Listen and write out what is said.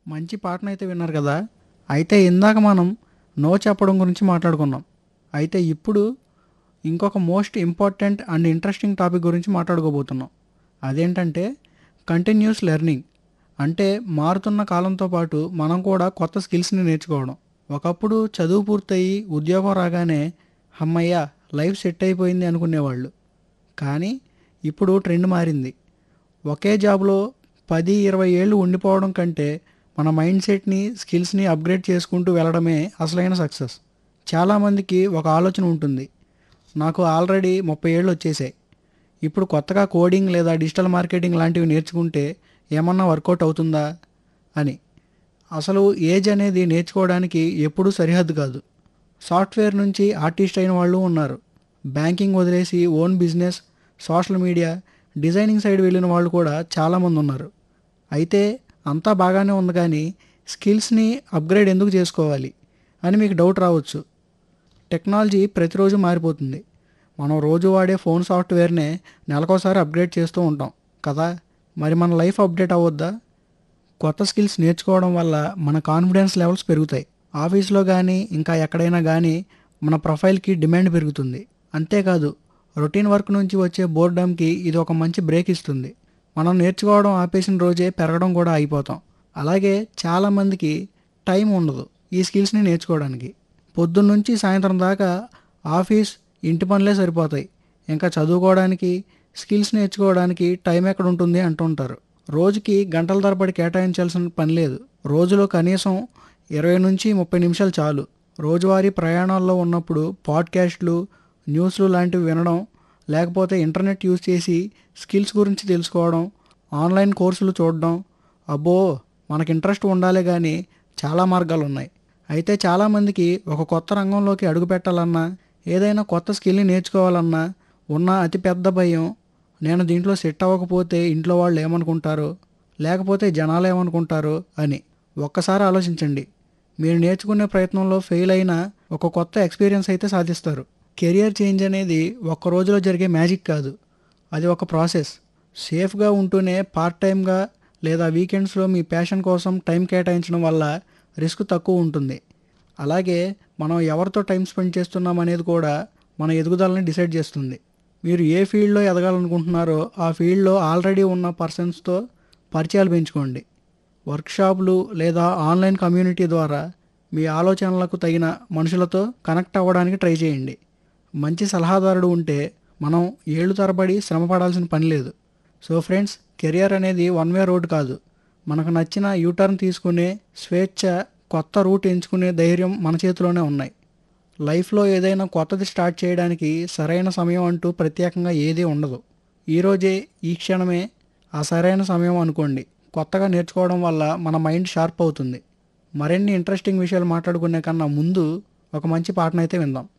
మంచి పాటను అయితే విన్నారు కదా అయితే ఇందాక మనం నో చెప్పడం గురించి మాట్లాడుకున్నాం అయితే ఇప్పుడు ఇంకొక most important and interesting topic గురించి మాట్లాడుకోబోతున్నాం అదేంటంటే కంటిన్యూస్ లెర్నింగ్ అంటే మారుతున్న కాలంతో పాటు మనం కూడా కొత్త స్కిల్స్ని నేర్చుకోవడం ఒకప్పుడు చదువు పూర్తయి ఉద్యోగం రాగానే అమ్మయ్య లైఫ్ సెట్ అయిపోయింది అనుకునేవాళ్ళు కానీ ఇప్పుడు ట్రెండ్ మారింది ఒకే జాబ్లో పది ఇరవై ఏళ్ళు ఉండిపోవడం కంటే మన మైండ్ సెట్ని స్కిల్స్ని అప్గ్రేడ్ చేసుకుంటూ వెళ్ళడమే అసలైన సక్సెస్ చాలామందికి ఒక ఆలోచన ఉంటుంది నాకు ఆల్రెడీ ముప్పై ఏళ్ళు వచ్చేసాయి ఇప్పుడు కొత్తగా కోడింగ్ లేదా డిజిటల్ మార్కెటింగ్ లాంటివి నేర్చుకుంటే ఏమన్నా వర్కౌట్ అవుతుందా అని అసలు ఏజ్ అనేది నేర్చుకోవడానికి ఎప్పుడూ సరిహద్దు కాదు సాఫ్ట్వేర్ నుంచి ఆర్టిస్ట్ అయిన వాళ్ళు ఉన్నారు బ్యాంకింగ్ వదిలేసి own business social media designing side వెళ్ళిన వాళ్ళు కూడా చాలామంది ఉన్నారు అయితే అంతా బాగానే ఉంది కానీ స్కిల్స్ని అప్గ్రేడ్ ఎందుకు చేసుకోవాలి అని మీకు డౌట్ రావచ్చు టెక్నాలజీ ప్రతిరోజు మారిపోతుంది మనం రోజు వాడే ఫోన్ సాఫ్ట్వేర్నే నెలకోసారి అప్గ్రేడ్ చేస్తూ ఉంటాం కదా మరి మన లైఫ్ అప్డేట్ అవ్వద్దా కొత్త స్కిల్స్ నేర్చుకోవడం వల్ల మన కాన్ఫిడెన్స్ లెవెల్స్ పెరుగుతాయి ఆఫీస్లో కానీ ఇంకా ఎక్కడైనా కానీ మన ప్రొఫైల్కి డిమాండ్ పెరుగుతుంది అంతేకాదు రొటీన్ వర్క్ నుంచి వచ్చే బోర్డమ్కి ఇది ఒక మంచి బ్రేక్ ఇస్తుంది మనం నేర్చుకోవడం ఆపేసిన రోజే పెరగడం కూడా అయిపోతాం అలాగే చాలామందికి టైం ఉండదు ఈ స్కిల్స్ని నేర్చుకోవడానికి పొద్దున్న నుంచి సాయంత్రం దాకా ఆఫీస్ ఇంటి పనులే సరిపోతాయి ఇంకా చదువుకోవడానికి స్కిల్స్ నేర్చుకోవడానికి టైం ఎక్కడ ఉంటుంది అంటుంటారు రోజుకి గంటల తరబడి కేటాయించాల్సిన పని లేదు రోజులో కనీసం ఇరవై నుంచి ముప్పై నిమిషాలు చాలు రోజువారీ ప్రయాణాల్లో ఉన్నప్పుడు పాడ్కాస్ట్లు న్యూస్లు లాంటివి వినడం లేకపోతే ఇంటర్నెట్ యూజ్ చేసి స్కిల్స్ గురించి తెలుసుకోవడం ఆన్లైన్ కోర్సులు చూడడం అబ్బో మనకి ఇంట్రెస్ట్ ఉండాలే కానీ చాలా మార్గాలు ఉన్నాయి అయితే చాలామందికి ఒక కొత్త రంగంలోకి అడుగు పెట్టాలన్నా ఏదైనా కొత్త స్కిల్ని నేర్చుకోవాలన్నా ఉన్న అతిపెద్ద భయం నేను దీంట్లో సెట్ అవ్వకపోతే ఇంట్లో వాళ్ళు ఏమనుకుంటారు లేకపోతే జనాలు ఏమనుకుంటారు అని ఒక్కసారి ఆలోచించండి మీరు నేర్చుకునే ప్రయత్నంలో ఫెయిల్ అయినా ఒక కొత్త ఎక్స్పీరియన్స్ అయితే సాధిస్తారు కెరియర్ చేంజ్ అనేది ఒక్క రోజులో జరిగే మ్యాజిక్ కాదు అది ఒక ప్రాసెస్ సేఫ్గా ఉంటూనే పార్ట్ టైంగా లేదా వీకెండ్స్లో మీ ప్యాషన్ కోసం టైం కేటాయించడం వల్ల రిస్క్ తక్కువ ఉంటుంది అలాగే మనం ఎవరితో టైం స్పెండ్ చేస్తున్నాం అనేది కూడా మన ఎదుగుదలని డిసైడ్ చేస్తుంది మీరు ఏ ఫీల్డ్లో ఎదగాలనుకుంటున్నారో ఆ ఫీల్డ్లో ఆల్రెడీ ఉన్న పర్సన్స్తో పరిచయాలు పెంచుకోండి వర్క్షాపులు లేదా ఆన్లైన్ కమ్యూనిటీ ద్వారా మీ ఆలోచనలకు తగిన మనుషులతో కనెక్ట్ అవ్వడానికి ట్రై చేయండి మంచి సలహాదారుడు ఉంటే మనం ఏళ్ళు తరబడి శ్రమ పడాల్సిన పని లేదు సో ఫ్రెండ్స్ కెరియర్ అనేది వన్ వే రోడ్ కాదు మనకు నచ్చిన యూటర్న్ తీసుకునే స్వేచ్ఛ కొత్త రూట్ ఎంచుకునే ధైర్యం మన చేతిలోనే ఉన్నాయి లైఫ్లో ఏదైనా కొత్తది స్టార్ట్ చేయడానికి సరైన సమయం అంటూ ప్రత్యేకంగా ఏదీ ఉండదు ఈరోజే ఈ క్షణమే ఆ సరైన సమయం అనుకోండి కొత్తగా నేర్చుకోవడం వల్ల మన మైండ్ షార్ప్ అవుతుంది మరిన్ని ఇంట్రెస్టింగ్ విషయాలు మాట్లాడుకునే కన్నా ముందు ఒక మంచి పాటనైతే విందాం